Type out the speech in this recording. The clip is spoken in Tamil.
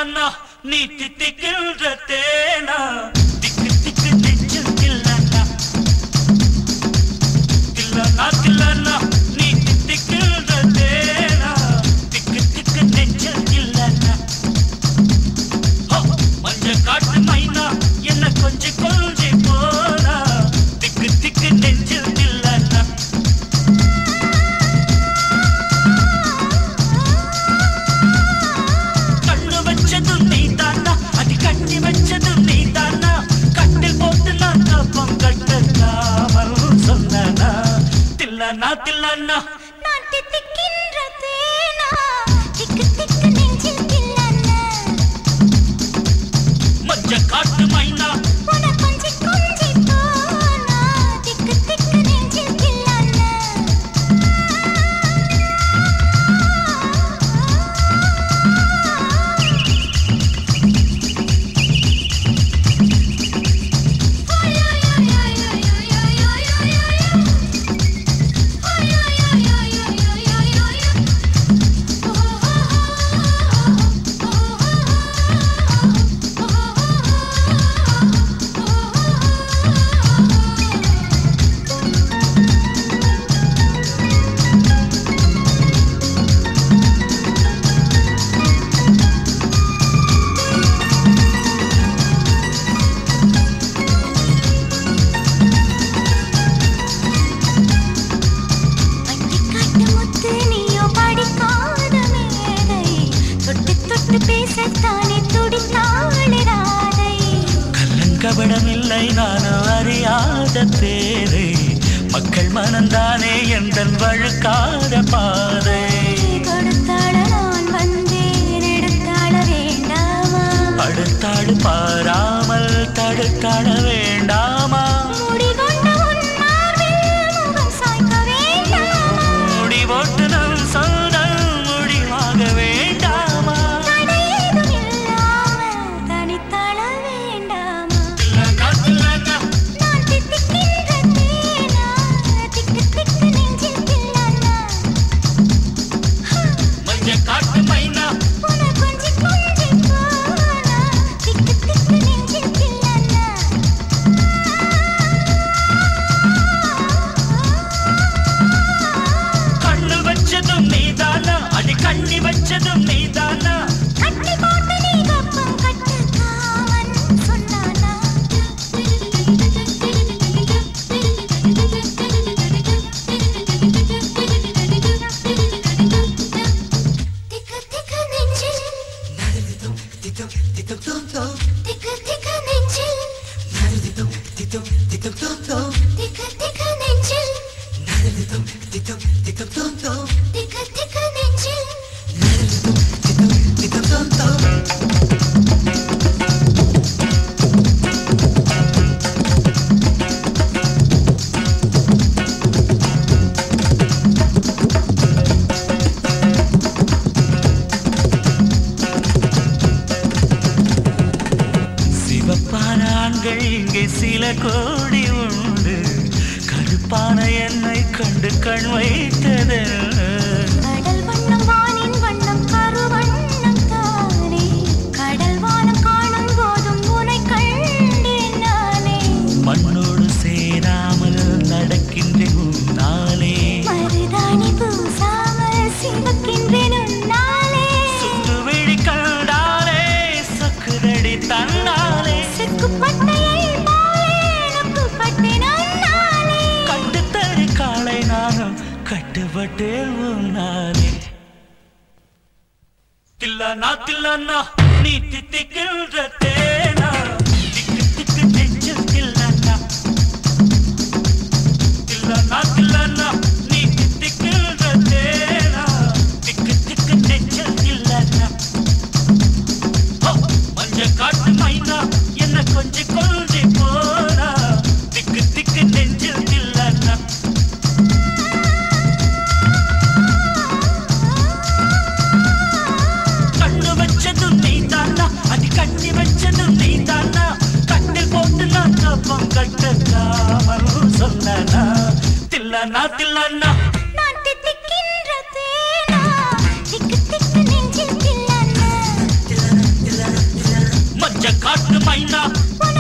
தில்லனா நீ தித்திக்கின்ற தேனா திக்கு திக்கு நெஞ்சில் தில்லனா தில்லனா தில்லனா நீ தித்திக்கின்ற தேனா திக்கு திக்கு நெஞ்சில் தில்லனா ஹோ, மஞ்ச காட்டு மைனா என்ன கொஞ்சி கொஞ்சி போனா திக்கு திக்கு நெஞ்சில் தில்லனா கண்ணு வச்சதும் நீ தானா அடி கண்ணி வச்சதும் நீ தானா கட்டில் போட்டு நான் கப்பம் கட்டலாமல் சொன்னா தில்லனா தில்லனா நான் தித்திக்கின்ற தேனா திக்கு திக்கு நெஞ்சில் தில்லன்னா மஞ்ச காட்டு மைனா உன கொஞ்சி கொஞ்சி போனா திக்கு திக்கு நெஞ்சில் தில்லன்னா அட்டிக்காட்டு முத்து நீயோ படிக்காத மேதை தொட்டு தொட்டு பேசத்தானே துடித்தாளே ராதை கள்ளங்கபடமில்லை நானும் அறியாத பேரை மக்கள் மனந்தானே எந்தன் வழுக்காத பாதை கொடுத்தாள நான் வந்தேன் எடுத்தாள வேண்டாமா அடுத்தாடு பாராமல் தடுத்தாட வேண்டாமா முடிகொண்ட உன் மார்பில் முகம் சாய்க்க வேண்டாமா முடி போட்டு நம் சொந்தம் முடிவாக வேண்டாமா தடையேதும் இல்லாமல் தனித்தாள வேண்டாமா நான் தித்திக்கின்ற தேனா திக்கு திக்கு நெஞ்சில் தில்லன்னா மஞ்ச காட்டு மைனா உன கொஞ்சி கொஞ்சி போனா திக்கு திக்கு நெஞ்சில் தில்லன்னா கண்ணு வச்சதும் நீதானா அடி கண்ணி வச்சதும் நீதானா கட்டி போட்டு நீ கப்பம் கட்டு காவன் சொன்னானா திக்கு திக்கு நெஞ்சில் திக்கு திக்கு நெஞ்சில் திக்கு திக்கு நெஞ்சில் திக்கு திக்கு நெஞ்சில் சிவப்பான ஆண்கள் இங்கே சில கோடி உண்டு கருப்பான என்னை கண்டு கண் வைத்தது கடல் வண்ணம் வானின் வண்ணம் கருவண்ணம் தானே கடல் வானம் காணும் போதும் உனை கண்டேன் நானே மண்ணோடு சேராமல் நடக்கின்றேன் உன்னாலே மருதாணி பூசாமல் சிவக்கின்றேன் உன்னாலே சுட்டு விழி கண்டாலே சக்குதடி தன்னாலே செக்குப்பட்டையை போலே நொக்குப்பட்டேன் உன்னாலே கண்டு தடி காலை நானும் கட்டுப்பட்டேன் உன்னாலே தில்லனா தில்லனா நீ தித்திக்கின்ற தேனா திக்கு திக்கு நெஞ்சில் தில்லனா தில்லனா தில்லனா நீ தித்திக்கின்ற தேனா திக்கு திக்கு நெஞ்சில் தில்லனா ஹோ, மஞ்ச காட்டு மைனா என்ன கொஞ்சி கொஞ்சி போனா திக்கு திக்கு நெஞ்சில் தில்லனா கண்ணு வச்சதும் நீ தானா அடி கண்ணி வச்சதும் நீ தானா கண்ணில் போட்டு நான் கப்பம் கட்டலாமல் சொன்னா தில்லனா தில்லனா நான் தித்திக்கின்ற தேனா திக்கு திக்கு நெஞ்சில் தில்லன்னா மைனா உன்